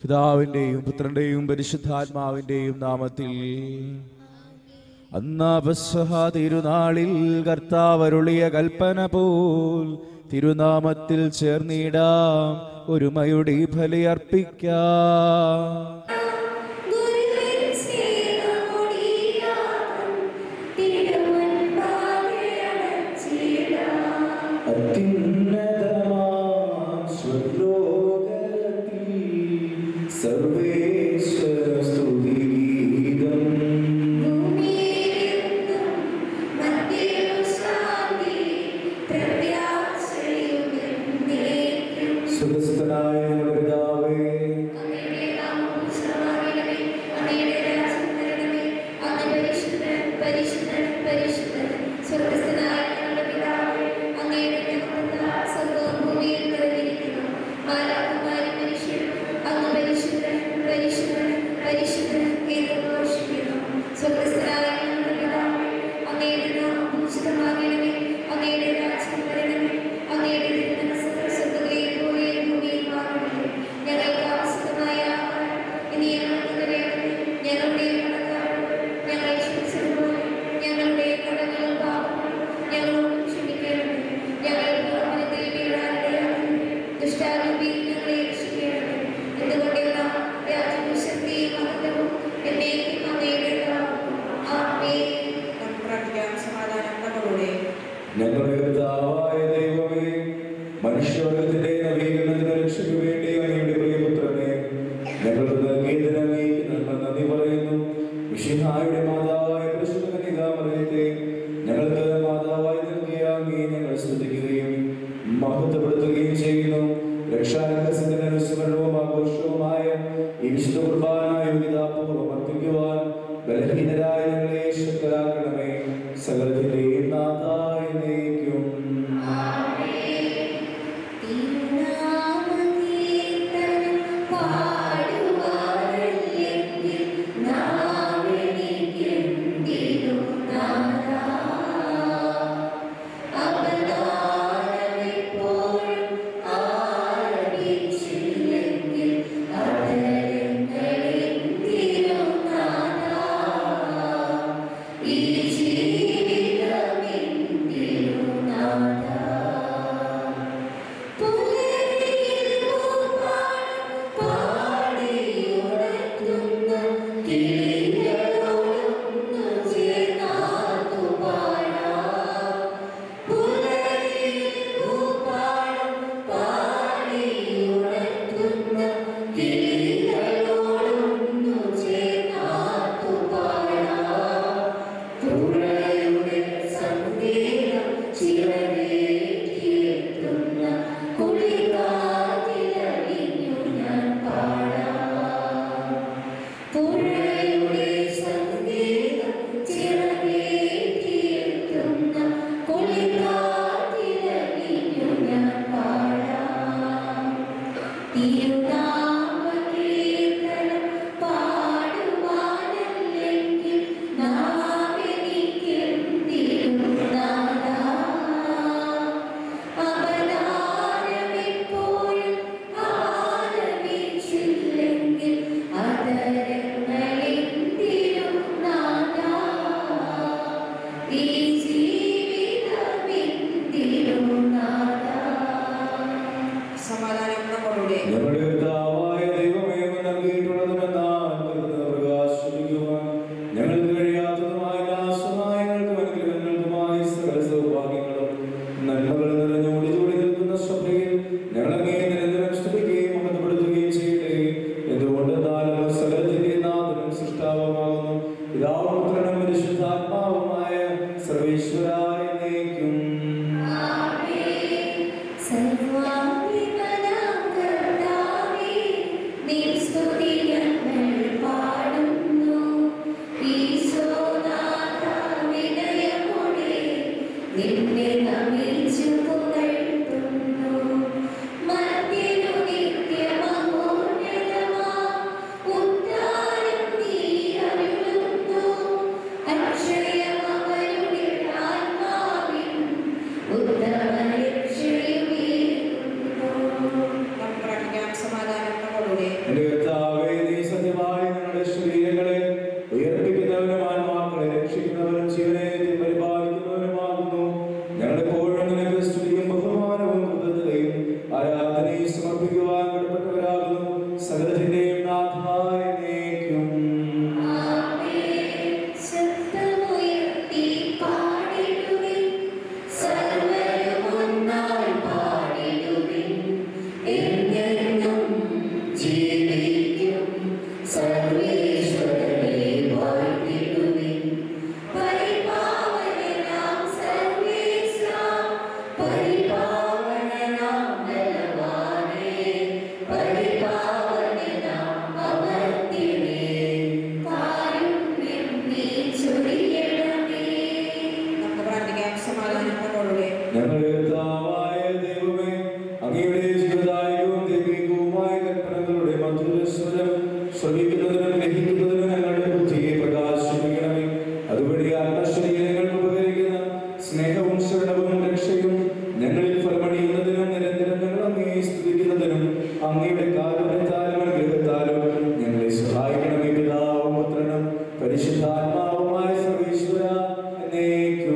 പിതാവിൻ്റെയും പുത്രൻ്റെയും പരിശുദ്ധാത്മാവിൻ്റെയും നാമത്തിൽ അന്നാപസ്വഹ തിരുനാളിൽ കർത്താവരുളിയ കൽപ്പന പോൽ തിരുനാമത്തിൽ ചേർന്നിടാം ഒരുമയുടെ ബലിയർപ്പിക്കാം ഗുരുവിൻ സ്നേഹമൊടിയാകും തിരുമുൻപാകെ അടച്ചിടാം. അത്യുന്നതമാം സ്വർലോകത്തിൽ സർവേശ്വര സ്തുതിഗീതം ഭൂമിയിലെങ്ങും മധ്യയിൽ ശാന്തി, പ്രത്യാശയും എന്നേക്കും. സുഖസ്ഥനായ ഞങ്ങളുടെ പിതാവേ അങ്ങയുടെ നാമം പൂജിതമാകണമേ. അങ്ങയുടെ രാജ്യം വരണമേ. അങ്ങ് പരിശുദ്ധൻ, പരിശുദ്ധൻ, പരിശുദ്ധൻ. സ്വർഗ്ഗസ്ഥനായ ഞങ്ങളുടെ പിതാവേ, അങ്ങയുടെ മഹത്വത്താൽ സ്വർഗ്ഗവും ഭൂമിയും നിറഞ്ഞിരിക്കുന്നു. മാലാഖമാരും മനുഷ്യരും അങ്ങ് പരിശുദ്ധൻ, പരിശുദ്ധൻ, പരിശുദ്ധൻ എന്ന് ഘോഷിക്കുന്നു. സ്വർഗ്ഗസ്ഥനായ ഞങ്ങളുടെ പിതാവേ, അങ്ങയുടെ നാമം പൂജിതമാകണമേ. അങ്ങയുടെ രാജ്യം വരണമേ. അങ്ങയുടെ തിരുമനസ്സ് സ്വർഗ്ഗത്തിലെ പോലെ ഭൂമിയിലുമാകണമേ. ഞങ്ങൾക്ക് ആവശ്യമായ ആഹാരം ഇനി ഞങ്ങൾക്ക് തരണമേ. ഞങ്ങളുടെ കടക്കാരോട് ഞങ്ങൾ ക്ഷമിച്ചതുപോലെ ഞങ്ങളുടെ കടങ്ങളും പാപങ്ങളും ഞങ്ങളോട് ക്ഷമിക്കണമേ. ഞങ്ങൾ പ്രലോഭനത്തിൽ വീഴാനിടയാകരുതേ. ദുഷ്ടാരൂപിയിൽ ഞങ്ങളെ രക്ഷിക്കണമേ. എന്തുകൊണ്ടെന്നാൽ രാജ്യവും ശക്തിയും മഹത്വവും എന്നേക്കും അങ്ങയുടേതാകുന്നു. ആമേൻ. നമുക്ക് പ്രാർത്ഥിക്കാം സമാധാനം നമ്മളുടെ ഞങ്ങളുടെ കർത്താവായ ദൈവമേ മനുഷ്യവർഗത്തിന്റെ നവീകരണത്തിന് രക്ഷയ്ക്ക് വേണ്ടി അങ്ങയുടെ പ്രിയപുത്രനെ ഞങ്ങൾക്ക് നൽകിയതിന് അങ്ങേക്ക് നമ്മൾ നന്ദി പറയുന്നു വിശുദ്ധായുടെ മാതാവായ പരിശുദ്ധ കന്യകാമറിയത്തെ ഞങ്ങൾക്ക് മാതാവായി നൽകിയ അങ്ങേ ഞങ്ങൾ സ്തുതിക്കുകയും മഹത്വപ്പെടുത്തുകയും ചെയ്യുന്നു രക്ഷാരഹസ്യത്തിന്റെ അനുസ്മരണവും ആഘോഷവുമായ ഈ വിശുദ്ധ കുർബാന യോഗ്യതാപൂർവ്വം അർപ്പിക്കുവാൻ ബലഹീനരായ ഞങ്ങളെ ശക്തരാക്കണമേ സകലത്തിന്റെയും നാഥായ നയിക്കും തിരുനാമകീർത്തനം പാടുവാനല്ലെങ്കിൽ നാവെനിക്കെന്തിനു നാഥാ? അവതാരമെപ്പോഴും ആരംഭിച്ചില്ലെങ്കിൽ അധരങ്ങളെന്തിനു നാഥാ? ശ്രമിക്കുന്നതിനും ഗ്രഹിക്കുന്നതിനും ഞങ്ങളുടെ ബുദ്ധിയെ പ്രകാശിപ്പിക്കണമേ അതുവഴി ആത്മശരീരങ്ങൾക്ക് ഉപകരിക്കുന്ന സ്നേഹവും ശരണവും രക്ഷയും ഞങ്ങളിൽ ഫലമണിയുന്നതിനും നിരന്തരം ഞങ്ങൾ അങ്ങയെ സ്തുതിക്കുന്നതിനും അങ്ങയുടെ കാരുണ്യത്താലും അനുഗ്രഹത്താലും ഞങ്ങളെ സഹായിക്കണമേ പിതാവും പുത്രനും പരിശുദ്ധാത്മാവുമായ സർവീശ്വര എന്നേക്കും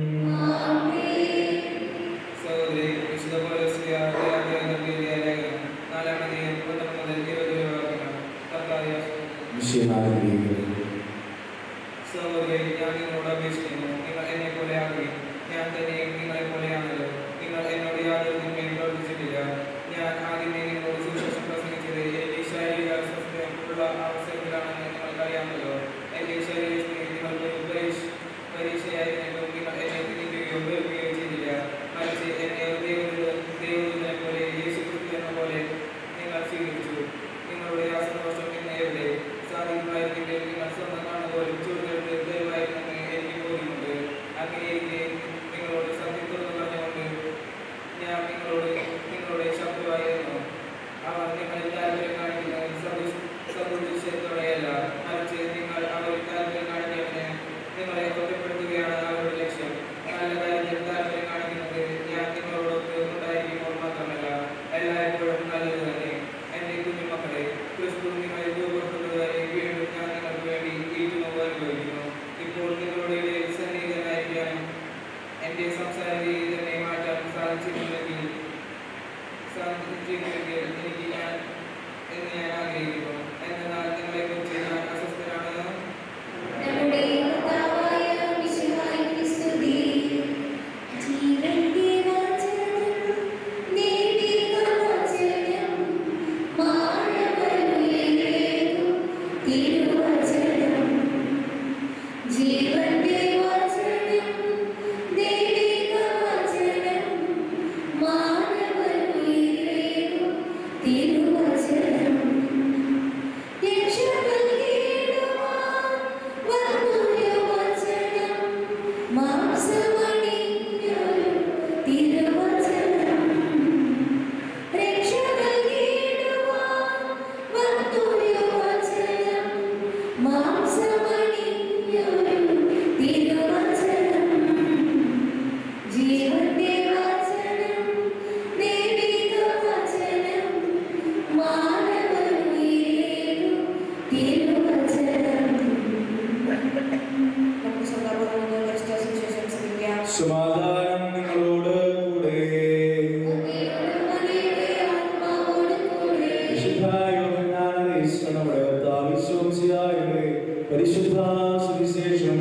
സഹോദരി വിശുദ്ധ പൗലോസ്ലിയ ഗ്ലാഡിയ നൽകിയ ലേഖനം നാലാം അധ്യായം പന്ത്രണ്ട് മുതൽ ഇരുപത് വരെ വാക്യങ്ങൾ കർത്താവേ, വിഷയമായിരിക്കുന്നത് സഹോദരി ഞാൻ നിങ്ങളോട് അപേക്ഷിക്കുന്നു നിങ്ങൾ എന്നെ പോലെ ആകുകയും ഞാൻ തന്നെയും നിങ്ങളെ പോലെയാണല്ലോ നിങ്ങൾ എന്നോട് യാതൊരു തിന്മയും പ്രവർത്തിച്ചിട്ടില്ല ഞാൻ ആദ്യമേ നിങ്ങളോട് സുവിശേഷം പ്രസംഗിച്ചത് എന്റെ ശാരീരിക അസ്വസ്ഥയുള്ള അവസരത്തിലാണെന്ന് നിങ്ങൾക്കറിയാമല്ലോ എന്റെ ശരീരത്തിന് നിങ്ങൾക്ക് പരീക്ഷ പരീക്ഷയായിരുന്നെങ്കിലും നിങ്ങൾ എന്നെ തിരിക്കുകയോ വെറുക്കുകയോ ചെയ്തില്ല മറിച്ച് എന്നെ ഒരു ദൈവദൂത ദൈവദൂതനെ പോലെ യേശു ക്രിസ്തു എന്ന പോലെ നിങ്ങൾ സ്വീകരിച്ചു നിങ്ങളുടെ ആ സന്തോഷം ഇന്ന് എവിടെ സാധിക്കുമായിരുന്നെങ്കിൽ നിങ്ങൾ സ്വന്തം കാണുപോലും ചൂടുകൾക്ക് ദയവായിരുന്നെന്ന് എനിക്ക് ബോധ്യമുണ്ട് അങ്ങനെയിരിക്കെ നിങ്ങളോട് സത്യം തുറന്നു പറഞ്ഞുകൊണ്ട് ഞാൻ നിങ്ങളോട് നിങ്ങളുടെ ശത്രുവായിരുന്നു അവർ നിങ്ങളിൽ താല്പര്യം കാണിക്കുന്നത് സദുഷ് സദുദ്ദേശത്തോടെയല്ല മറിച്ച് നിങ്ങൾ അവരിൽ താല്പര്യം കാണിക്കുന്നതിന് നിങ്ങളെ ഒറ്റപ്പെടുത്തുകയാണ് അവരുടെ ലക്ഷ്യം നല്ല കാര്യത്തിൽ താല്പര്യം കാണിക്കുന്നത് ഞാൻ നിങ്ങളോടൊത്ത് ഉണ്ടായിരിക്കുമ്പോൾ മാത്രമല്ല എല്ലായ്പ്പോഴും നല്ലത് തന്നെ എൻ്റെ കുഞ്ഞുമക്കളെ ക്രിസ്തു നിങ്ങളെ രൂപപ്പെടുത്തുന്നതുവരെ വീണ്ടും ഞാൻ നിങ്ങൾക്ക് വേണ്ടി ഈറ്റുനോവ് അനുഭവിക്കുന്നു ഇപ്പോൾ നിങ്ങളുടെ ഇടയിൽ സന്നിഹിതനായിരിക്കാനും എൻ്റെ സംസാര രീതി തന്നെ മാറ്റാൻ സാധിച്ചിട്ടുണ്ടെങ്കിൽ സാധിച്ചിട്ടുണ്ടെങ്കിൽ എനിക്ക് ഞാൻ എന്ന് ഞാൻ ആഗ്രഹിക്കുന്നു എന്നാൽ നിങ്ങളെക്കുറിച്ച് ഞാൻ അസ്വസ്ഥനാണ് നമ്മുടെ കർത്താവായ മിശിഹായ്ക്ക് സ്തുതി. ജീവന്റെ വചനം, ദൈവിക വചനം, മാനവനുയേകും തിരുവചനം. ജീവന്റെ വചനം, ദൈവിക വചനം, മാനവനുയേകും തിരുവചനം. ജീവന്റെ വചനം ദൈവിക വചനം മാനവനുയേകും തിരുവചനം നമുക്ക് സന്ദർഭത്തിൽ പരിശുദ്ധ സുവിശേഷം ശ്രമിക്കാം സമാധാനം നിങ്ങളോട് കൂടെ വിശുദ്ധായ യോഹന്നാൻ അറിയിച്ച നമ്മുടെ കർത്താവ് വിശ്വസിയായുടെ പരിശുദ്ധ സുവിശേഷം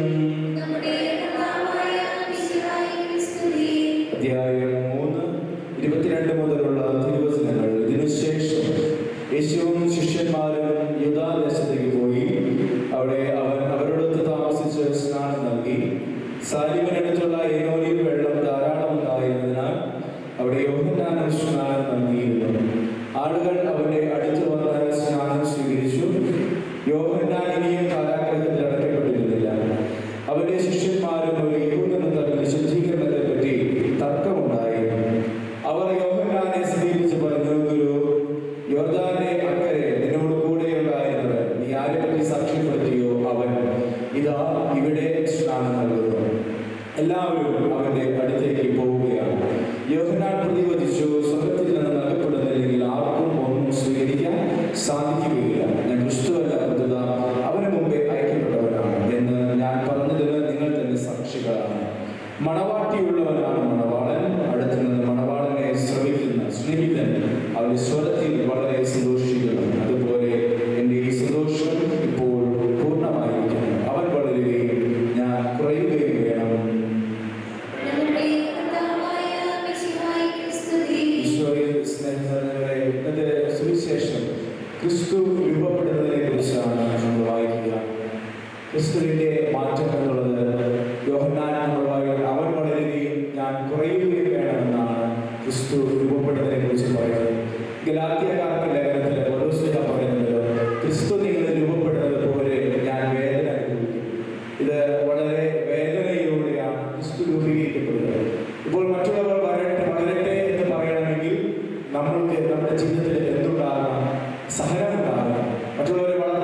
അധ്യായം മൂന്ന് ഇരുപത്തിരണ്ട് മുതലുള്ള തിരുവചനങ്ങൾ ഇതിനുശേഷം യേശുവും ശിഷ്യന്മാരും യുദ്ധാദേശത്തേക്ക് പോയി അവിടെ അവൻ അവരോടൊത്ത് താമസിച്ച് സ്നാനം നൽകി സാലിമിനടുത്തുള്ള ഏനോയിൽ വെള്ളം ധാരാളം ഉണ്ടായിരുന്നതിനാൽ അവിടെ യോഹന്നാനും സ്നാനം നൽകിയിരുന്നു ആളുകൾ അവന്റെ അടുത്ത് വന്ന് സ്നാനം സ്വീകരിച്ചു യോഹന്നാൻ ഇനിയും കാരാഗ്രഹത്തിൽ അടക്കപ്പെട്ടിരുന്നില്ല അവന്റെ ശിഷ്യന്മാരും ഒരു യഹൂദനും തമ്മിൽ ശുദ്ധീകരണത്തെ പറ്റി തർക്കമുണ്ടായി അവർ യോഹന്നാനെ സമീപിച്ച് പറഞ്ഞു ഗുരു യോർദാന്റെ അക്കരെ നിന്നോട് കൂടെയുണ്ടായിരുന്നത് നീ ആരെ പറ്റി സാക്ഷ്യപ്പെടുത്തിയോ അവൻ ഇതാ ഇവിടെ സ്നാനം നൽകുന്നു എല്ലാവരും അവന്റെ അടുത്തേക്ക് പോവുകയാണ് യോഹന്നാൻ പ്രതിവചിച്ചു സ്വർഗത്തിൽ നിന്ന് നൽകപ്പെടുന്നില്ലെങ്കിൽ ആർക്കും ഒന്നും സ്വീകരിക്കാൻ സാധിക്കുകയില്ല ഞാൻ ക്രിസ്തുവല്ല കൃതത അവന് മുമ്പേ അയക്കപ്പെട്ടവനാണ് എന്ന് ഞാൻ പറഞ്ഞതിന് നിങ്ങൾ തന്നെ സാക്ഷികളാണ് മണവാട്ടിയുള്ളവനാണ് മണവാളൻ അടുത്ത് നിന്ന് മണവാളനെ ശ്രമിക്കുന്ന സ്നേഹിതൻ അവന്റെ സ്വരത്തിൽ വളരെ സന്തോഷിക്കുന്നു അതുപോലെ എൻ്റെ ഈ സന്തോഷം ഇപ്പോൾ പൂർണ്ണമായിരിക്കുന്നു അവൻ വളരുകയും ഞാൻ കുറയുകയും വേണം ഈശോയിൽ സ്നേഹിതരെ ഇന്നത്തെ സുവിശേഷം ക്രിസ്തു രൂപപ്പെടുന്നതിനെ കുറിച്ചാണ് നമ്മൾ വായിക്കുക ക്രിസ്തുവിന്റെ മാറ്റം എന്നുള്ളത് യോഹന്നാൻ നമ്മൾ വായിക്കുന്നത് അവൻ വളരുകയും ഞാൻ കുറയുകയും വേണമെന്നാണ് ക്രിസ്തു രൂപപ്പെടുന്നതിനെ കുറിച്ച് പറയുന്നത് ഗലാത്യക്കാർക്ക് ലേഖനത്തിൽ പൗലോസ്ലിഹ പറയുന്നത് ക്രിസ്തു നിങ്ങൾ രൂപപ്പെടുന്നത് പോലെ ഞാൻ വേദന അനുഭവിക്കും ഇത് വളരെ വേദനയിലൂടെയാണ് ക്രിസ്തു രൂപീകരിക്കപ്പെടുന്നത് ഇപ്പോൾ മറ്റുള്ളവർ വളരട്ടെ വളരട്ടെ എന്ന് പറയണമെങ്കിൽ നമ്മൾക്ക് നമ്മുടെ ജീവിതത്തിൽ എന്തുണ്ടാകണം സഹനമുണ്ടാകണം മറ്റുള്ളവരെ വളർത്താൻ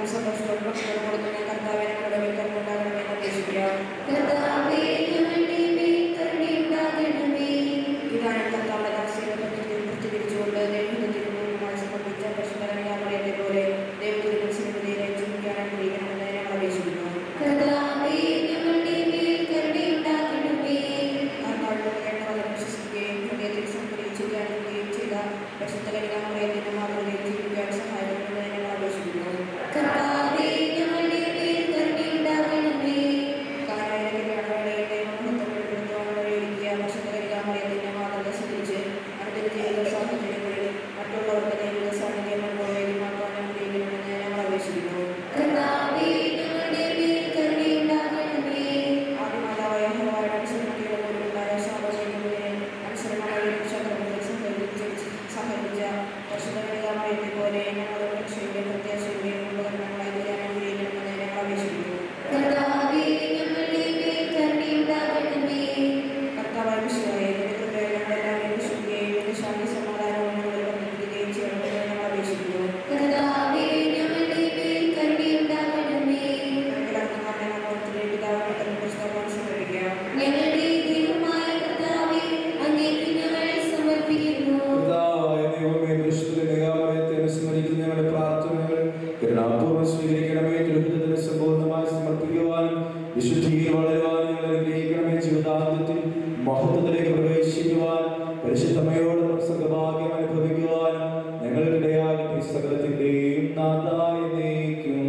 സന്തോഷത്തോടെ ഭക്ഷണം കൊടുക്കുന്ന കർത്താവെ ഞങ്ങളുടെ മേൽ കരുണയുണ്ടാകണമെന്ന് അപേക്ഷിക്കാം കർത്താവേ ഞങ്ങളുടെ മേൽ കരുണയുണ്ടാകണമേ ഇതാണ് കർത്താവിന്റെ ദാസിയെ പ്രതികരിച്ചുകൊണ്ട് ദൈവത്തിന്റെ പൂർണ്ണമായി സമർപ്പിച്ച പരിശുദ്ധമറിയത്തെ പോലെ ദൈവത്തിന്റെ സിനിമയിലെ ജീവിക്കാൻ അനുഗ്രഹിക്കണമെന്ന് ഞങ്ങൾ അപേക്ഷിക്കുന്നു കർത്താവേ ഞങ്ങളുടെ മേൽ കരുണയുണ്ടാകണമേ കർത്താവിന്റെ കേട്ട വചനം വിശ്വസിക്കുകയും ഹൃദയത്തിൽ സംഭരിച്ച് ധ്യാനിക്കുകയും ചെയ്ത പരിശുദ്ധ കനികാമറിയത്തിന്റെ മാതൃകയിൽ ജീവിക്കാൻ സഹായിക്കണമെന്ന് ഞങ്ങൾ അപേക്ഷിക്കുന്നു കർത്താവേ ഞങ്ങളുടെ മേൽ കരുണയുണ്ടാകണമേ കാനായിലെ കല്യാണവേളയിൽ ദൈവമഹത്വം വെളിപ്പെടുത്തുവാൻ വഴിയൊരുക്കിയ പരിശുദ്ധ കനികാമറിയത്തിന്റെ മാതൃക സ്വീകരിച്ച് അടുത്ത ജീവിത സാഹചര്യങ്ങളിൽ മറ്റുള്ളവരുടെ ദൈവിക സാന്നിധ്യം അനുഭവമാക്കാൻ അനുഗ്രഹിക്കണമെന്ന് ഞങ്ങൾ അപേക്ഷിക്കുന്നു കർത്താവേ ഞങ്ങളുടെ മേൽ കരുണയുണ്ടാകണമേ ആദ്യമാതാവായ ഹവായുടെ അനുസരണത്തിലുള്ള പോലുണ്ടായ സാഹചര്യങ്ങളെ അനുസരണമായി രക്ഷാകർമ്മത്തിൽ സഹകരിച്ച് സഹകരിച്ച പരിശുദ്ധമറിയത്തെ പോലെ ഞങ്ങളുടെ രക്ഷയുടെ പ്രത്യാശയുടെയും ഉപകരണങ്ങളായി തീരാൻ അനുഗ്രഹിക്കണമെന്ന് ഞങ്ങൾ അപേക്ഷിക്കുന്നു കർത്താവേ ഞങ്ങളുടെ മേൽ കരുണയുണ്ടാകണമേ കർത്താവായ വിശ്വായെ ഞങ്ങളെല്ലാവരും വിശ്വസിക്കുകയും ഇതിന്റെ ശാന്തി സമാധാനവും ഞങ്ങളിൽ വർദ്ധിപ്പിക്കുകയും ചെയ്യണമെന്ന് ഞങ്ങൾ അപേക്ഷിക്കുന്നു കർത്താവേ ഞങ്ങളുടെ മേൽ കരുണയുണ്ടാകണമേ എല്ലാവർക്കും നമ്മുടെ നാമത്തിലെ പിതാവിനെ പരിശുദ്ധമായി സമർപ്പിക്കാം ഞങ്ങളുടെ ദൈവമായ കർത്താവേ അങ്ങേക്ക് ഞങ്ങൾ സമർപ്പിക്കുന്നു കർത്താവായ ദൈവമേ, പരിശുദ്ധ കന്യകാമറിയത്തെ അനുസ്മരിക്കുന്ന ഞങ്ങളുടെ പ്രാർത്ഥനകൾ കരുണാപൂർവ്വം സ്വീകരിക്കണമേ തിരുഹിതത്തിന് സമ്പൂർണ്ണമായി സമർപ്പിക്കുവാനും വിശുദ്ധിയിൽ വളരുവാനും ഞങ്ങൾ അനുഗ്രഹിക്കണമേ ജീവിതാന്തത്തിൽ മഹത്വത്തിലേക്ക് പ്രവേശിക്കുവാൻ പരിശുദ്ധമയോടൊപ്പം സർഗഭാഗ്യം അനുഭവിക്കുവാനും ഞങ്ങൾക്കിടയാകട്ടെ സകലത്തിന്റെയും നാഥായ നയിക്കും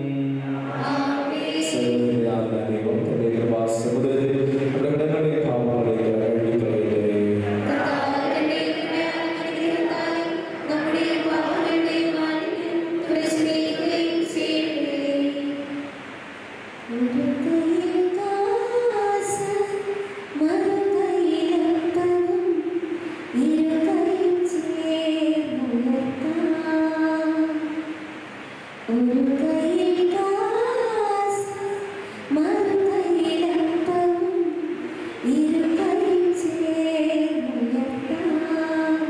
സർവ്വജ്ഞാന ദൈവം തന്റെ കൃപാസമുദ്രത്തിൽ നമ്മുടെ കടങ്ങളുടെ പാപങ്ങളെ കഴുകിക്കളയട്ടെ കർത്താവിന്റെ കൃപയാലും അനുഗ്രഹത്താലും നമ്മുടെ പാപങ്ങളുടെ മാലിന്യം തുറസ്നേഹിക്കുകയും ചെയ്യട്ടെ. ഒരു കൈയിൽ കാസ്, മറുകൈയിലപ്പവും, ഇരു കൈയും ചേർന്നുയർത്താം. ഒരു കൈയിൽ കാസ്, മറുകൈയിലപ്പവും, ഇരു കൈയും ചേർന്നുയർത്താം.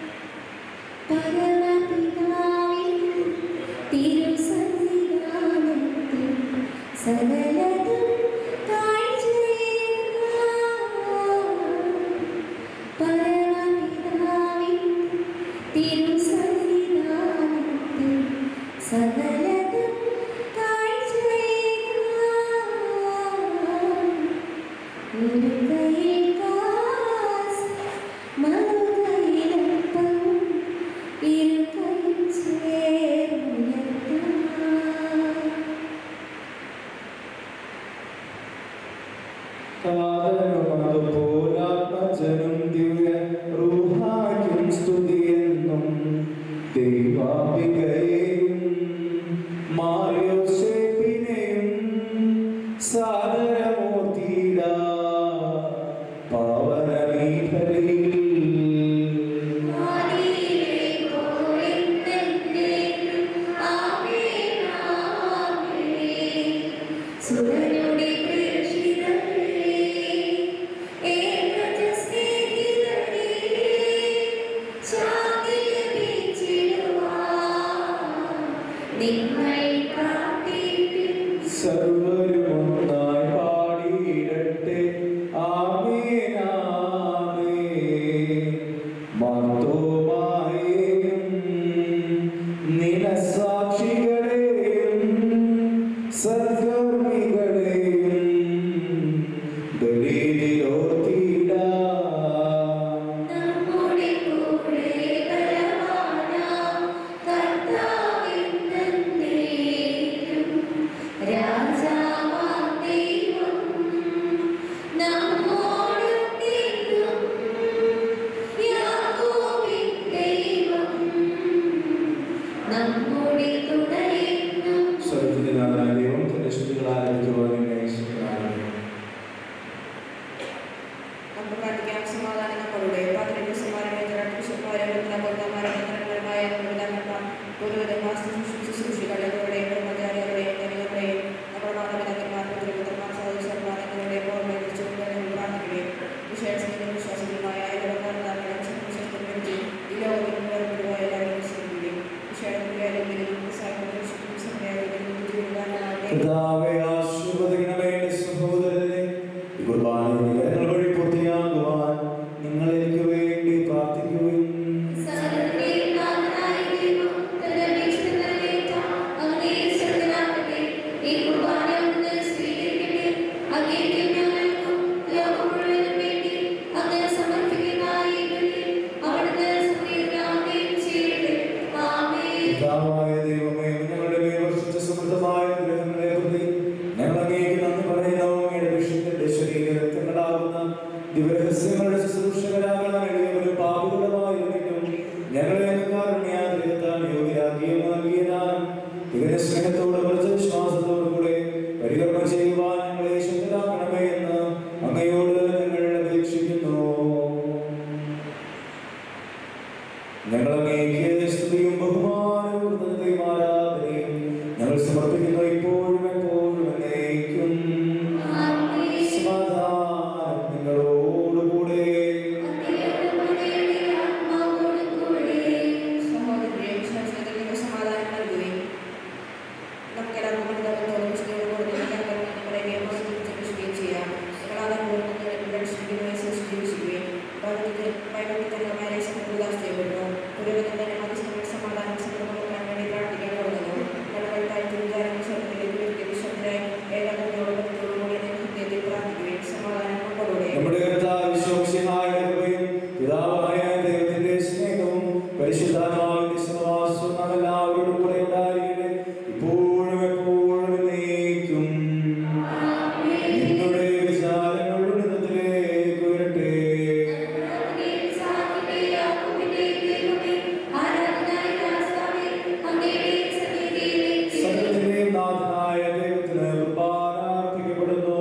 പരമപിതാവിൻ തിരുസന്നിധാനത്തിൽ സകലതും കാഴ്ചയേകാം. പരമപിതാവിൻ തിരുസന്നിധാനത്തിൽ സകലതും കാഴ്ചയേകാം. ഒരു കൈയിൽ കാസ്, മറുകൈയിലപ്പം, ഇരു കൈയും ചേർന്നുയർത്താം. അതുപോലാത്മജനും ദിവ്യ റൂഹായും സ്തുതിയെന്നും ദൈവാംബികയെയും മാറിയോസേപ്പിനെയും സാദരമൂർത്തിയിട പാവനമീഫലിൽ ആദിയിലെ പോലെന്നെന്നേക്കും ആമേൻ, ആമേൻ. സുരനുടെ പ്രേക്ഷിതരേ, ഏകജ സ്നേഹിതരേ, ശാന്തി ലഭിച്ചിടുവാൻ നിങ്ങൾ പ്രാർത്ഥിപ്പിൻ സർവരുമൊന്നായി പാടിയിടട്ടെ ആമേനാമേ മാർത്തോമായേയും നിനസാക്ഷികളെയും സദ്കർമ്മികളെയും ബലിയിലോർത്തിടാം നമ്മുടെ കൂടെ ബലവാനാം കർത്താവെന്നേക്കും രാജാവാം ദൈവം നമ്മോടൊത്തിരിക്കും. യാക്കോബിൻ ദൈവം നമ്മുടെ തുണയെന്നും സ്വർഗത്തിനായ ദൈവം തന്റെ സ്തുതികൾ ആരംഭിക്കുവാൻ നിന്നെ ഇഷ്ടമാണ് നമുക്ക് പ്രാർത്ഥിക്കാം സമാധാനം നമ്മളുടെ പതിനെട്ട് സമാനമായ ബിഷപ്പുമാരെ ബന്ധപ്പെട്ടമാരെ ബന്ധനപരമായ ബന്ധപ്പെട്ട പൂർവ്വത ശുശ്രൂഷികളുടെയും ബ്രഹ്മചാരികളുടെയും ജനങ്ങളുടെയും നമ്മുടെ മാതാപിതാക്കന്മാർ പുത്രപുത്രന്മാർ സഹോദരന്മാരുടെ ഓർമ്മ തിരിച്ചുകൊണ്ടുവരാൻ പ്രാർത്ഥിക്കുകയും വിശേഷത്തിന്റെ വിശ്വാസങ്ങളുമായ അയൽവക്കാരുടെ സംരക്ഷിച്ച് ഈ ലോകത്തിൽ വേർപെടുവാൻ എല്ലാവരും വിശ്രമിക്കുകയും വിഷയത്തിന്റെ അല്ലെങ്കിൽ സാഹിത്യ സമയങ്ങളിൽ കർത്താവേ ആശീർവദിക്കണമേ എൻ്റെ സഹോദരനെ ഈ കുർബാന നിങ്ങളുടെ വഴി പൂർത്തിയാകുവാൻ നിങ്ങൾ എനിക്ക് വേണ്ടി പ്രാർത്ഥിക്കുവിൻ പിതാവായ ദൈവമേ ഞങ്ങളുടെ മേൽ വർഷിച്ച സമൃദ്ധമായ അനുഗ്രഹങ്ങളെ പ്രതി ഞങ്ങൾ അങ്ങേക്ക് നന്ദി പറയുന്നു അങ്ങയുടെ വിശുദ്ധന്റെ ശരീര രക്തങ്ങളാകുന്ന ദിവരഹസ്യങ്ങളുടെ ശുശ്രൂഷകരാകണം എളിയവരും പാപികളുമായിരുന്നിട്ടും ഞങ്ങളെ അങ്ങ് കാരുണ്യാദ്രയത്താൽ യോഗ്യരാക്കിയും നൽകിയ ദാനം തികഞ്ഞ സ്നേഹത്തോട് ഉറച്ച വിശ്വാസത്തോടു കൂടെ പരികർമ്മം ചെയ്യുവാൻ ഞങ്ങളെ ശുദ്ധരാക്കണമേ എന്ന് അങ്ങയോട് ഞങ്ങൾ അപേക്ഷിക്കുന്നു ഞങ്ങൾ അങ്ങേക്ക് സ്തുതിയും ബഹുമാനവും കൃതജ്ഞതയും ആരാധനയും ഞങ്ങൾ സമർപ്പിക്കുന്നു ഇപ്പോഴും എപ്പോഴും എന്നേക്കും സമാധാനം നിങ്ങളോടുകൂടെ സഹോദരിയെ വിശ്വാസത്തിൽ സമാധാനം നൽകുകയും നമുക്കെല്ലാവർക്കും പണിതകത്തോളം വിശുദ്ധിയോടുകൂടി നിലനിൽക്കാൻ പറയുകയും വിശ്വസിക്കുകയും ചെയ്യാം സകലാധാരങ്ങളും രക്ഷിക്കുകയും സൂക്ഷിക്കുകയും ഭയഭക്തിതരമായ സമൃദ്ധാസ് ചെയ്യപ്പെടുന്നു പുരോഗതി തന്നെ മധ്യസ്ഥങ്ങൾ സമാധാനം സമൃദ്ധമാക്കാൻ വേണ്ടി പ്രാർത്ഥിക്കാൻ തുടങ്ങുന്നു കടകൾക്കായി വിചാരങ്ങൾ സ്വർഗത്തിലേക്ക് വരുത്തി വിശ്വത്തിനായി ഏകാഗ്രതയോടും ഭക്തിയോടുകൂടി ഹൃദയത്തിൽ പ്രാർത്ഥിക്കുകയും സമാധാനം കൊണ്ടുകൂടെ നമ്മുടെ കർത്താവ് വിശ്വസിഹായുടെ കൃപയും പിതാവായ ദൈവത്തിന്റെ സ്നേഹവും പരിശുദ്ധാത്മാവിന്റെ സഹവാസവും നാം എല്ലാവരോടും കൂടെ ഉണ്ടായിരിക്കട്ടെ ഇപ്പോഴും എപ്പോഴും എന്നേക്കും നിങ്ങളുടെ വിചാരങ്ങളുടെ ഉന്നതത്തിലേക്ക് വരട്ടെ സകലത്തിന്റെയും നാഥനായ ദൈവത്തിന് കുർബാന അർപ്പിക്കപ്പെടുന്നു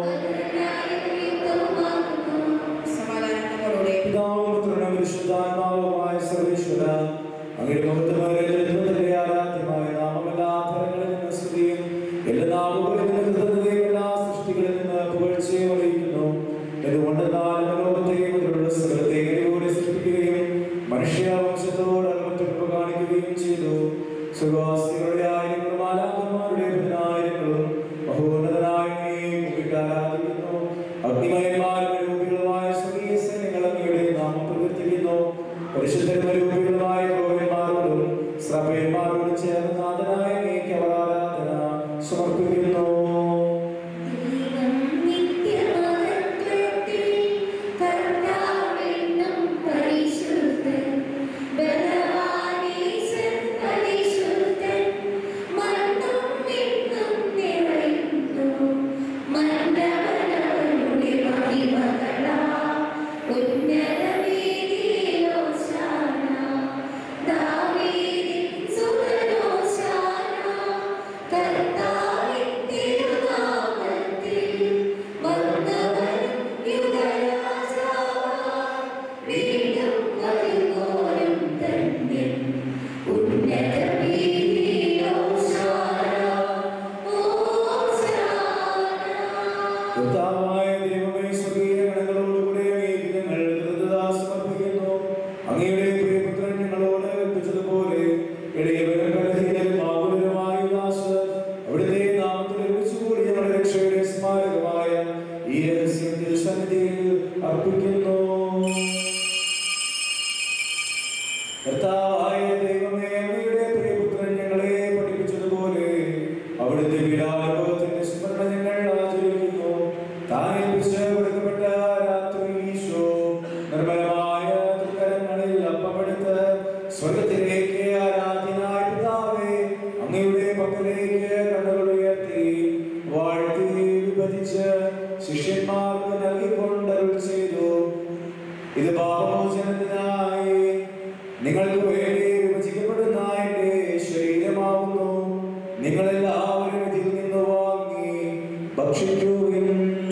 സമാധാനം കൊണ്ടുകൂടെ പിതാവും പുത്രനും പരിശുദ്ധാത്മാവുമായ സർവേശ്വര അങ്ങയുടെ മഹത്വമായ ജന്മത്തിന്റെ ആരാധ്യമായ നാമമെല്ലാ തരങ്ങളിൽ നിന്ന് സ്തുതിയും എല്ലാ നാമങ്ങളിൽ നിന്ന് കൃതജ്ഞതയും എല്ലാ സൃഷ്ടികളിൽ നിന്ന് പുകഴ്ചയും അറിയിക്കുന്നു എന്തുകൊണ്ട് ലോകത്തെയും അതിലുള്ള സകലത്തെയും എരിവോടെ സൃഷ്ടിക്കുകയും മനുഷ്യവംശത്തോട് അൽപ്പത്തിപ്പ് കാണിക്കുകയും ചെയ്തു സുഖവാസികളുടെ ആയിരങ്ങളും ആലാപന്മാരുടെ പതിനായിരങ്ങളും മഹോന്നതനായ നീയും മുമ്പിട്ട് ആരാധിക്കുന്നു അഗ്നിമയന്മാരും രൂപികളുമായ സ്വർഗീയ സൈന്യങ്ങൾ അങ്ങയുടെ നാമം പ്രകീർത്തിക്കുന്നു പരിശുദ്ധരൂപികളുമായ ഗോവന്മാരോടും ശ്രഭയന്മാരോടും ചേർന്ന് നാഥനായ നീക്ക് അവർ ആരാധന സമർപ്പിക്കുന്നു കർത്താവിൻ തിരുനാമത്തിൽ വന്നവൻ യുഗരാജാവാം വീണ്ടും വരുവോരും ധന്യൻ ഉന്നത കർത്താവായ ദൈവമേ സ്വർഗീയ ഗണങ്ങളോടുകൂടെ അങ്ങേക്ക് ഞങ്ങൾ കൃതജ്ഞത സമർപ്പിക്കുന്നു അങ്ങയുടെ പ്രിയപുത്രൻ ഞങ്ങളോട് കൽപ്പിച്ചതുപോലെ എളിയവരും ബലഹീനരും ആകുലരുമായ ദാസ് അവിടുത്തെ നാമത്തിൽ ഒരുമിച്ചുകൂടി ഞങ്ങളുടെ രക്ഷയുടെ സ്മാരകമായ ഈ രഹസ്യം തിരുസന്നിധിയിൽ അർപ്പിക്കുന്നു കർത്താവായ ദൈവമേ അങ്ങയുടെ പ്രിയപുത്രൻ ഞങ്ങളെ പഠിപ്പിച്ചതുപോലെ അവിടുത്തെ പീഡാനുഭവത്തിന്റെ സ്മരണ ഞങ്ങൾ ആചരിക്കുന്നു താൻ ഏൽപ്പിച്ച് കൊടുക്കപ്പെട്ട രാത്രി ഈശോ നിർമ്മലമായ തൃക്കരങ്ങളിൽ അപ്പമെടുത്ത് സ്വർഗത്തിലേക്ക് ആരാധ്യനായ പിതാവേ അങ്ങയുടെ പക്കലേക്ക് കണ്ണുകൾ ഉയർത്തി വാഴ്ത്തി വിഭജിച്ച് ശിഷ്യന്മാർക്ക് നൽകിക്കൊണ്ടരുൾ ചെയ്തു ഇത് പാപമോചനത്തിനായി നിങ്ങൾക്ക് വേണ്ടി വിഭജിക്കപ്പെടുന്ന എന്റെ ശരീരമാകുന്നു നിങ്ങളെല്ലാവരും ഇതിൽ നിന്ന് വാങ്ങി ഭക്ഷിക്കുവിൻ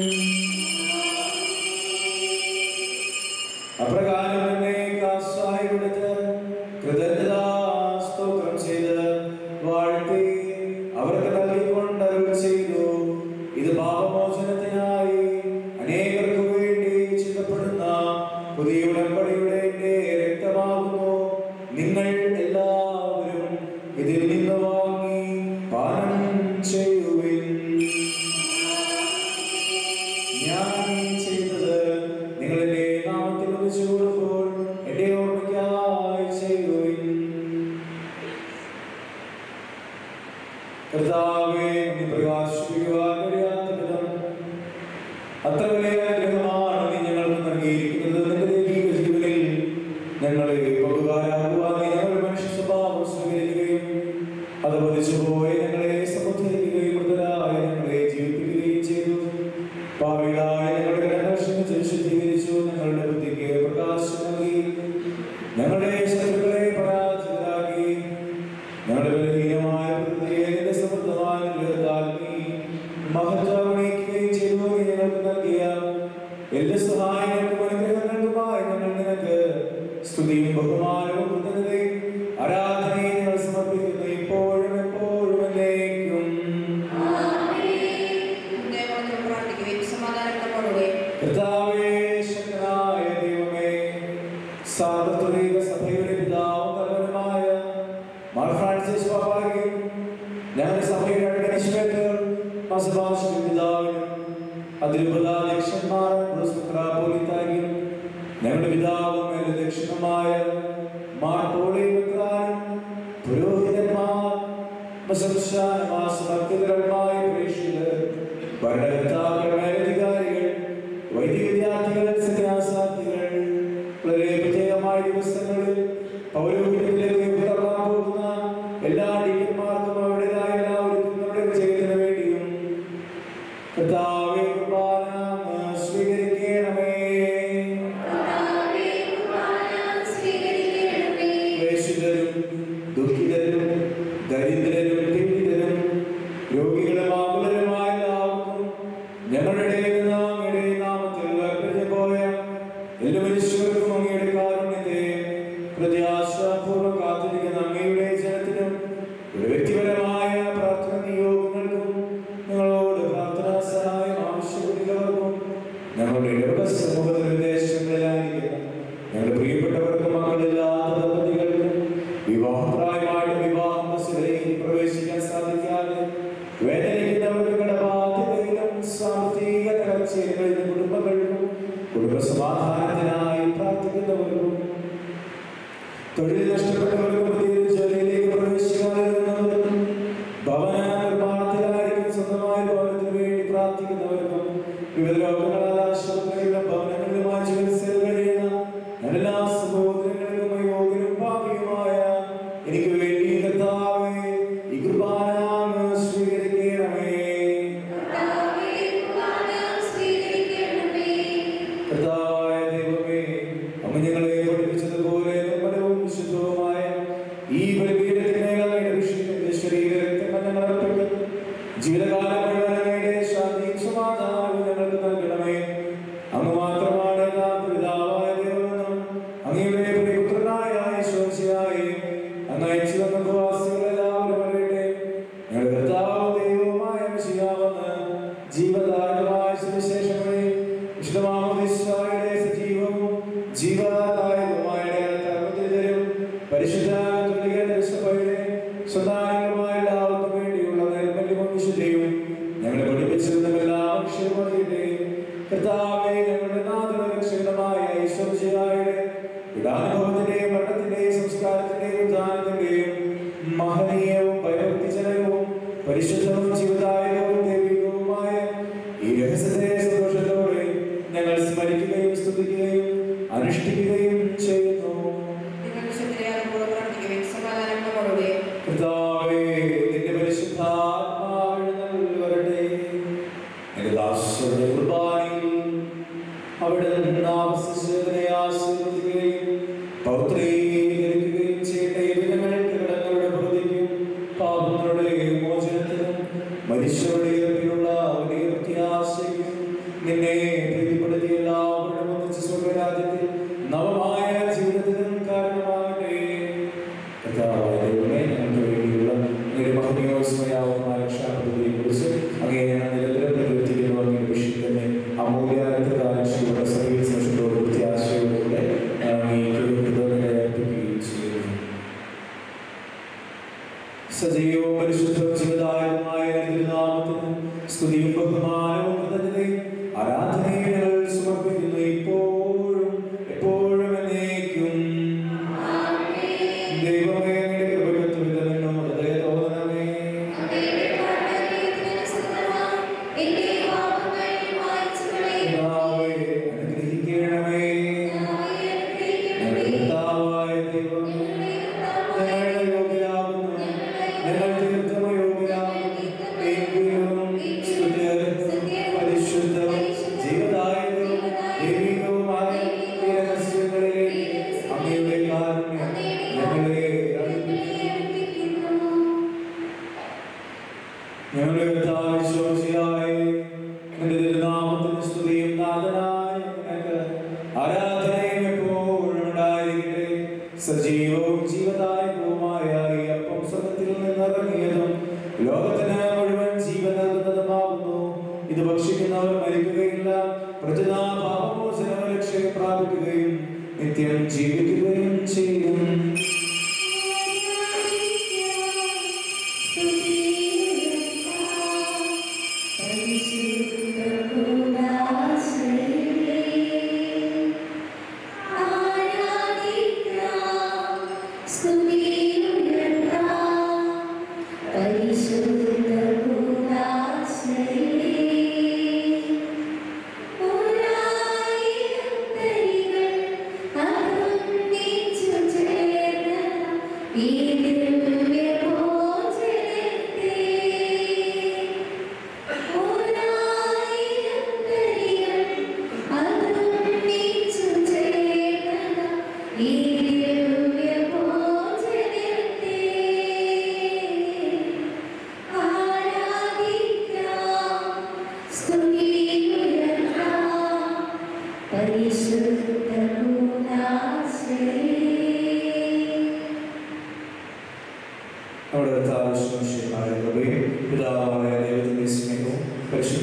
അപ്രകാരം തന്നെ കാസായി കൊടുത്ത് കൃതജ്ഞതാ സ്തോത്രം ചെയ്ത് വാഴ്ത്തി അവർക്ക് നൽകിക്കൊണ്ടരുൾ ചെയ്തു ഇത് പാപമോചനത്തിനായി അനേകർക്ക് വേണ്ടി ചിന്തപ്പെടുന്ന പുതിയ ഉടമ്പടിയുടെ എന്റെ രക്തമാകുന്നു നിങ്ങൾ എല്ലാവരും ഇതിൽ നിന്ന് വാങ്ങി പാനം ചെയ്യുവേ മാസഭാഷ പിതാവിനും അതിരുപതാധ്യക്ഷന്മാർ പുസ്തകാപോലിത്തായും ഞങ്ങളുടെ പിതാവും എന്റെ ദക്ഷിണമായ മാർപ്പോളിയും പുരോഹിതന്മാർ സമർപ്പിതരന്മായ പ്രേക്ഷിതർ ഭരണകർത്താക്കൾ മേലധികാരികൾ വൈദിക വിദ്യാർത്ഥികൾ സന്യാസാർത്ഥികൾ വളരെ പ്രത്യേകമായ ദിവസങ്ങളിൽ പൗരോഹിത്യത്തിലേക്ക് പുറപ്പെടാൻ പോകുന്ന എല്ലാ ഡീക്കന്മാർക്കും അവരുടേതായ എല്ലാ ഒരുക്കങ്ങളുടെ വിജയത്തിന് വേണ്ടിയും കർത്താവേ കുർബാന സ്വീകരിക്കണമേ ക്ലേശിതരും ദുഃഖിതരും ദരിദ്രരും പീഡിതരും രോഗികളും ആകുലരുമായ എല്ലാവർക്കും ഞങ്ങളുടെ ഇടയിൽ നിന്ന് അങ്ങയുടെ നാമത്തിൽ വേർപിരിഞ്ഞു പോയ എല്ലാ മനുഷ്യർക്കും അങ്ങയുടെ കാരുണ്യത്തെ പ്രത്യാശാപൂർവ്വം കാത്തിരിക്കുന്ന അങ്ങയുടെ ജനത്തിനും ഒരു വ്യക്തിപരമായ പ്രാർത്ഥന നിയോഗങ്ങൾക്കും നിങ്ങളോട് പ്രാർത്ഥനാ സഹായം ആവശ്യപ്പെടുന്നവർക്കും ഞങ്ങളുടെ ഇടവക സമൂഹത്തിൽ വിദേശങ്ങളിലായിരിക്കുന്ന ഞങ്ങളുടെ പ്രിയപ്പെട്ടവർക്കും മക്കളില്ലാത്ത ദമ്പതികൾക്കും വിവാഹപ്രായമായിട്ട് വിവാഹ ബസ്സിലേക്ക് പ്രവേശിക്കാൻ സാധിക്കാതെ വേദനിക്കുന്നവർക്ക് കടബാധ്യതയിലും സാമ്പത്തിക തകർച്ചയിലും കുടുംബങ്ങൾക്കും കുടുംബ സമാധാനത്തിനായി പ്രാർത്ഥിക്കുന്നവർക്കും തൊഴിൽ നഷ്ടപ്പെട്ടവർക്കും പുതിയ ജോലിയിലേക്ക് പ്രവേശിക്കാതിരുന്നവർക്കും ഭവന നിർമ്മാണത്തിലായിരിക്കും സ്വന്തമായ ഭവനത്തിന് വേണ്ടി പ്രാർത്ഥിക്കുന്നവർക്കും വിവിധ രോഗങ്ങളാൽ ആശുപത്രികളിലും ഭവനങ്ങളിലുമായി ചികിത്സയിൽ കഴിയുന്ന എല്ലാ സഹോദരങ്ങൾക്കും യോഗിനും പാപിയുമായ എനിക്ക് വേണ്ടി കർത്താവേ ഈ കുർബാന സ്വീകരിക്കണമേ കർത്താവായ ദൈവമേ അങ്ങ് ഞങ്ങളെ പഠിപ്പിച്ചതുപോലെ നിർമ്മലവും വിശുദ്ധവുമായ ഈ ബലിപീഠത്തിനെ അങ്ങയുടെ വിശുദ്ധന്റെ ശരീര രക്തങ്ങൾ ഞങ്ങൾ അർപ്പിക്കുന്നു ജീവിതകാലം മുഴുവൻ അങ്ങയുടെ ശാന്തിയും സമാധാനവും ഞങ്ങൾക്ക് നൽകണമേ അങ്ങ് മാത്രമാണ് യഥാർത്ഥ പിതാവായ ദൈവമെന്നും അങ്ങയുടെ പ്രിയപുത്രനായ യേശുവിശിഹായെ അങ്ങ് അയച്ചു തന്ന പ്രവാസികൾ എല്ലാവരും അറിയട്ടെ ഞങ്ങളുടെ കർത്താവും ദൈവവുമായ മിശിഹാവെന്ന് ജീവദായകമായ സുവിശേഷം വഴി വിശുദ്ധമാമോദിസ്വായുടെ സജീവവും ജീവദായകവുമായ കർമ്മത്തിലും പരിശുദ്ധ കത്തോലിക്ക തിരുസഭയുടെ സ്വന്തമായ എല്ലാവർക്കും വേണ്ടിയുള്ള നൈർമല്യവും വിശുദ്ധിയും ഞങ്ങളെ പഠിപ്പിച്ചിരുന്ന എല്ലാ മനുഷ്യരുടെ കർത്താവെ ഞങ്ങളുടെ നാഥന രക്ഷകമായ ഈശ്വരയുടെ ഇടാനുഭവത്തിന്റെയും മരണത്തിന്റെയും സംസ്കാരത്തിന്റെയും ഉദാഹരണത്തിന്റെയും മഹനീയവും ഭയഭക്തിജനകവും പരിശുദ്ധവും ജീവദായകവും ദൈവികവുമായ ഈ രഹസ്യത്തെ സന്തോഷത്തോടെ ഞങ്ങൾ സ്മരിക്കുകയും സ്തുതിക്കുകയും അനുഷ്ഠിക്കുകയും ചെയ്യുന്നു കർത്താവേ നിന്റെ പരിശുദ്ധാത്മാവിൽ വരട്ടെ എന്റെ ദാസരുടെ കുർബാനയിൽ അവിടെ നിന്ന് ആവശിച്ചതിനെ ആശീർവദിക്കുകയും പൗത്രീകരിക്കുകയും ചെയ്യേണ്ട യജ്ഞങ്ങൾക്ക് കടങ്ങളുടെ പ്രതിക്കും പാപങ്ങളുടെ മോചനത്തിനും മനുഷ്യരുടെ ഇറപ്പിലുള്ള വലിയ പ്രത്യാശയ്ക്കും നിന്നെ പ്രീതിപ്പെടുത്തിയ എല്ലാവരുടെ ഒന്നിച്ച് സ്വർഗരാജ്യത്തിൽ നവമായ ജീവിതത്തിനും കാരണമാകട്ടെ കർത്താവായ ദൈവമേ ഞങ്ങൾക്ക് വേണ്ടിയുള്ള അങ്ങയുടെ മഹനീയോസ്മയാവുമായ രക്ഷാപദ്ധതിയെക്കുറിച്ച് അങ്ങേ ഞാൻ നിരന്തരം പ്രകീർത്തിക്കുന്നു അങ്ങയുടെ വിഷയത്തിന്റെ അമൂല്യാനത്തകാലക്ഷിയുടെ സർവീസ് നഷ്ടത്തോട് പ്രത്യാശയോടുകൂടെ ഞാൻ അങ്ങേക്ക് കൃതജ്ഞത അർപ്പിക്കുകയും ചെയ്യുന്നു സജീവവും പരിശുദ്ധവും ജീവദായകമായ തിരുനാമത്തിന് സ്തുതിയും ബഹുമാനവും കൃതജ്ഞതയും ആരാധനയും ഞങ്ങൾ സമർപ്പിക്കുന്നു ഇപ്പോഴും എപ്പോഴും എന്നേക്കും ദൈവമേ അങ്ങയുടെ കൃപകത്വം എന്നോട് ദയ തോന്നണമേ പിതാവേ, അനുഗ്രഹിക്കണമേ ഞങ്ങളുടെ കർത്താവായ ദൈവമേ ഞങ്ങളുടെ യോഗ്യരാകുന്നു ഞങ്ങൾ തീർത്ഥമ യോഗ്യരാകുന്നു എങ്കിലും സ്തുതിയും പരിശുദ്ധവും ജീവദായകവും ദൈവികവുമായ ഈ രഹസ്യങ്ങളിലെ അങ്ങയുടെ കാരുണ്യം ഞങ്ങളെ അടുപ്പിക്കുന്നു. ഞങ്ങളുടെ കർത്താവ് വിശ്വാസിയായി നിന്റെ തിരുനാമത്തിന് സ്തുതിയും നാഥനായ നിനക്ക് ആരാധനയും എപ്പോഴും ഉണ്ടായിരിക്കട്ടെ സജീവവും ജീവദായകവുമായ ഈ അപ്പം സ്വർഗത്തിൽ നിന്നിറങ്ങിയതും ലോകത്തിന് മുഴുവൻ ജീവൻ നൽകുന്നതുമാകുന്നു ഇത് ഭക്ഷിക്കുന്നവർ മരിക്കുകയില്ല പ്രതിനാ പാപമോചന ലക്ഷ്യം പ്രാപിക്കുകയും നിത്യം ജീവിക്കുകയും ചെയ്യും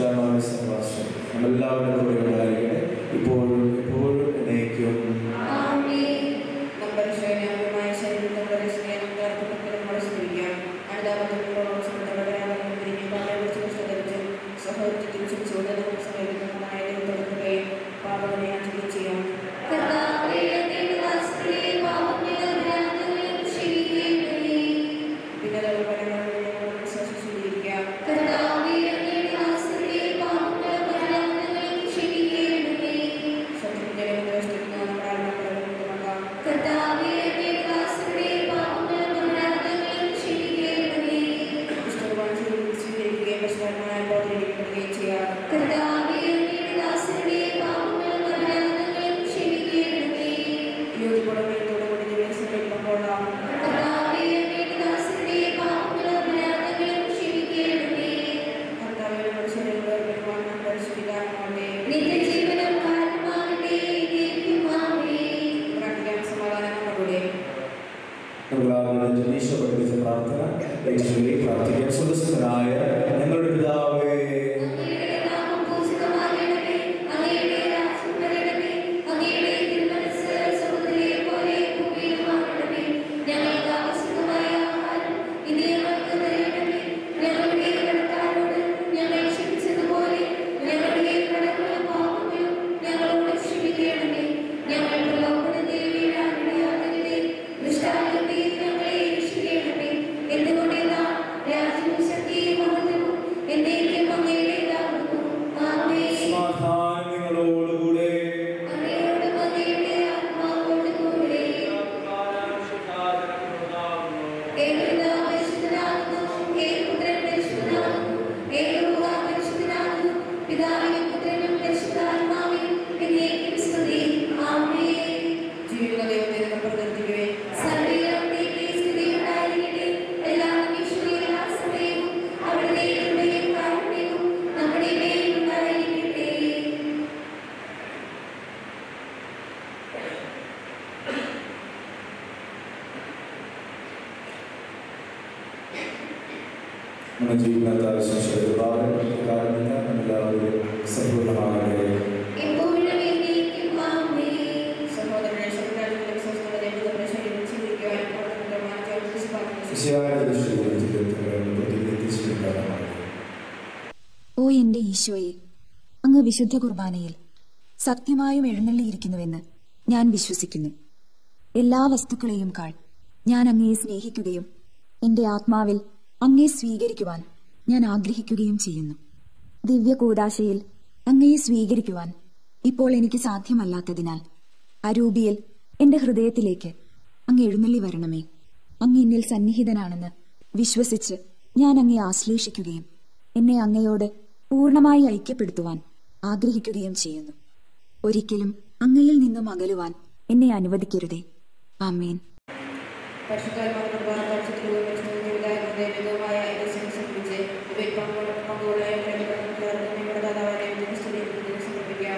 പരിശുദ്ധാത്മാവിന്റെ സംഭാഷണം നമ്മളെല്ലാവരുടെ കൂടെ ഉണ്ടായിരിക്കട്ടെ ഇപ്പോഴും എപ്പോഴും എന്നേക്കും നമ്മുടെ ശരീരമായ ശരീരത്തിന്റെ സ്നേഹം തർക്കപ്പെട്ടത് നമ്മൾ സ്മരിക്കാം അനുതാപത്തിലുള്ള സമയത്ത് തിരിഞ്ഞ് പാലപിടിച്ച് പുസ്തകരിച്ച് സഹോദരത്തിൽ ചിരിച്ചുകൊണ്ട് നമുക്ക് സമീപിക്കുന്നതായ ദൈവത്തോടുകയും പാപങ്ങളെ ആചരിക്കുകയും ചെയ്യാം പിന്നെ പരമാവധി വിശ്വസിച്ചിരിക്കാം സത്യത്തിന്റെ വ്യവസ്ഥിക്കുന്ന നമ്മുടെ ആത്മാക്കളെ മുക്തമാക്കാം പുസ്തകമാണ് സ്വീകരിക്കുകയും പ്രശ്നമായ ബോധനിരിക്കപ്പെടുകയും ചെയ്യാം യോജിപ്പോടെ കൂടി ദിവസം കൊള്ളാം കർത്താവിനോട് ശരീരങ്ങളെ പെരുമാറാൻ പരിശുദ്ധിക്കാരനാവട്ടെ നിത്യജീവനം കാരണമാകട്ടെ പ്രാർത്ഥിക്കാൻ സമാധാനം നമ്മുടെ നമ്മളാവരുടെ ജനീശ പഠിപ്പിച്ച പ്രാർത്ഥന യേശുവിനെ പ്രാർത്ഥിക്കാൻ സുദസ്സനായ ഞങ്ങളുടെ പിതാവേ അങ്ങയുടെ നാമം പൂജിതമാകണമേ അങ്ങയുടെ രാജ്യം വരണമേ അങ്ങയുടെ തിരുമനസ് സമുദ്രയെ പോലെ ഭൂമിയിലുമാകണമേ ഞങ്ങൾക്ക് ആവശ്യമായ ആഹാരം ഇനി ഞങ്ങൾക്ക് തരണമേ ഞങ്ങളുടെ കടക്കാരോട് ഞങ്ങൾ ക്ഷമിച്ചതുപോലെ ഞങ്ങളുടെ കടങ്ങളും പാപങ്ങളും ഞങ്ങളോട് ക്ഷമിക്കണമേ ഞങ്ങൾ പ്രലോഭനത്തിൽ വീഴാനിടയാകരുതേ ദുഷ്ടാലത്തെ ഞങ്ങളെ രക്ഷിക്കണമേ എന്തുകൊണ്ടെന്നാൽ രാജ്യവും ശക്തിയും മഹത്വവും എന്നേക്കും അങ്ങയുടേതാകുന്നു ആമേൻ സമാധാനം നിങ്ങളോടുകൂടെ അങ്ങയോടും അങ്ങയുടെ ആത്മാവോടും കൂടെ ഏകപിതാവ് പരിശുദ്ധനാകുന്നു ഏകപുത്രൻ പരിശുദ്ധനാകുന്നു ഏകരൂഹ പരിശുദ്ധനാകുന്നു പിതാവിനും പുത്രനും പരിശുദ്ധാത്മാവിനും എന്നേക്കും സ്തുതി ആമേൻ ജീവിക്കുന്ന ദൈവത്തെ നമ്മൾ പ്രകീർത്തിക്കുവേ സർവ്വീരത്തേക്ക് സ്തുതിയുണ്ടായിരിക്കട്ടെ എല്ലാ നിമിഷവും എല്ലാ സമയവും അവിടുത്തെ കൃപയും കാരുണ്യവും നമ്മുടെ മേൽ ഉണ്ടായിരിക്കട്ടെ നമ്മുടെ ജീവിതത്താൽ ശേഷം എല്ലാവരും സമ്പൂർണ്ണമാകട്ടെ എപ്പോഴും എന്നേക്കും ആമേൻ സഹോദരനെ ശബ്ദാലിന്റെ വിശ്വാസങ്ങളുടെ ദൈവത്തെ ശരീരം സ്വീകരിക്കുവാനും പ്രവർത്തനത്തെ മാറ്റാൻ വിശ്വാസം ശിശുവായ ദൃഷ്ടിയിൽ ജീവിതത്തിൽ പ്രതികരിച്ചിട്ടുണ്ടാകട്ടെ ഓ എന്റെ ഈശോയെ അങ്ങ് വിശുദ്ധ കുർബാനയിൽ സത്യമായും എഴുന്നള്ളിയിരിക്കുന്നുവെന്ന് ഞാൻ വിശ്വസിക്കുന്നു എല്ലാ വസ്തുക്കളെയും കാൾ ഞാൻ അങ്ങയെ സ്നേഹിക്കുകയും എന്റെ ആത്മാവിൽ അങ്ങയെ സ്വീകരിക്കുവാൻ ഞാൻ ആഗ്രഹിക്കുകയും ചെയ്യുന്നു ദിവ്യ കൂടാശയിൽ അങ്ങയെ സ്വീകരിക്കുവാൻ ഇപ്പോൾ എനിക്ക് സാധ്യമല്ലാത്തതിനാൽ അരൂപിയിൽ എന്റെ ഹൃദയത്തിലേക്ക് അങ്ങ് എഴുന്നള്ളി വരണമേ അങ്ങ് എന്നിൽ സന്നിഹിതനാണെന്ന് വിശ്വസിച്ച് ഞാൻ അങ്ങയെ ആശ്ലേഷിക്കുകയും എന്നെ അങ്ങയോട് പൂർണ്ണമായി ഐക്യപ്പെടുത്തുവാൻ ആഗ്രഹിക്കുകയും ചെയ്യുന്നു ഒരിക്കലും അങ്ങയിൽ നിന്നും അകലുവാൻ എന്നെ അനുവദിക്കരുതേ ആമേൻ പരിശുദ്ധാത്മാവിന്റെ പ്രാർത്ഥനത്തിലൂടെ ദൈവമായ സംബന്ധിച്ച് ഇവയിൽ പങ്കുകൊള്ള നിങ്ങളുടെ ദാതാവായ ദൈവത്തിന് സ്തുതി സമർപ്പിക്കാം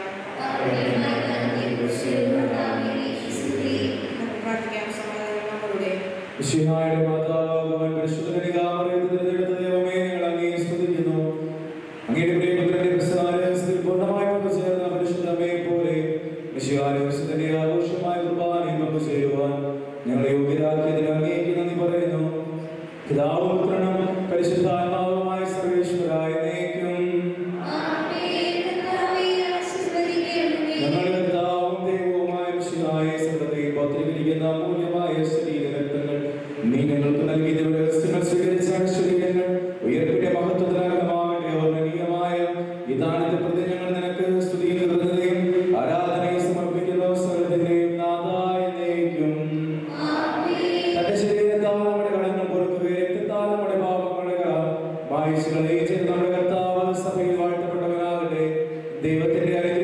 നമുക്ക് പ്രാർത്ഥിക്കാം സമാധാനം നമ്മളുടെ മിശിഹായുടെ മാതാവാകുവാൻ പരിശുദ്ധനികാമറിയത്തിന്റെ ദൈവമേ ഞങ്ങൾ അങ്ങേ സ്തുതിക്കുന്നു അങ്ങയുടെ പ്രിയപുത്രന്റെ പ്രസാരത്തിൽ പൂർണ്ണമായി പങ്കുചേർന്ന പരിശുദ്ധമയെ പോലെ മിശിഹായുടെ വിശുദ്ധന്റെ ആഘോഷമായ കുർബാനയിൽ പങ്കുചേരുവാൻ ഞങ്ങളെ യോഗ്യരാക്കിയതിന് അങ്ങേക്ക് നന്ദി പറയുന്നു പിതാവും പുത്രനും പരിശുദ്ധാത്മാവുമായ സർവേശ്വരായ നയിക്കും ഞങ്ങളുടെ കർത്താവും ദൈവവുമായ മിശിഹായ സകലത്തെയും പത്രീകരിക്കുന്ന അമൂല്യമായ ശരീരരക്തങ്ങൾ നീ ഞങ്ങൾക്ക് നൽകിയ രഹസ്യങ്ങൾ സ്വീകരിച്ച ഐശ്വര്യങ്ങൾ ഉയർപ്പിന്റെ മഹത്വത്തിനർഹമാകട്ടെ ഓർമ്മനീയമായ ഈ ദാനത്തെ പ്രതി ഞങ്ങൾ നിനക്ക് സ്തുതിയും കൃതജ്ഞതയും ആരാധനയും സമർപ്പിക്കുന്ന സകലത്തിന്റെയും നാഥായ നയിക്കും തന്റെ ശരീരത്താൽ നമ്മുടെ കടങ്ങൾ പൊറുക്കുകയും രക്തത്താൽ നമ്മുടെ പാപങ്ങളുടെ മായിച്ചുകളെ ചെയ്ത് നമ്മുടെ കർത്താവ് സഭയിൽ വാഴ്ത്തപ്പെട്ടവനാകട്ടെ ദൈവത്തിന്റെ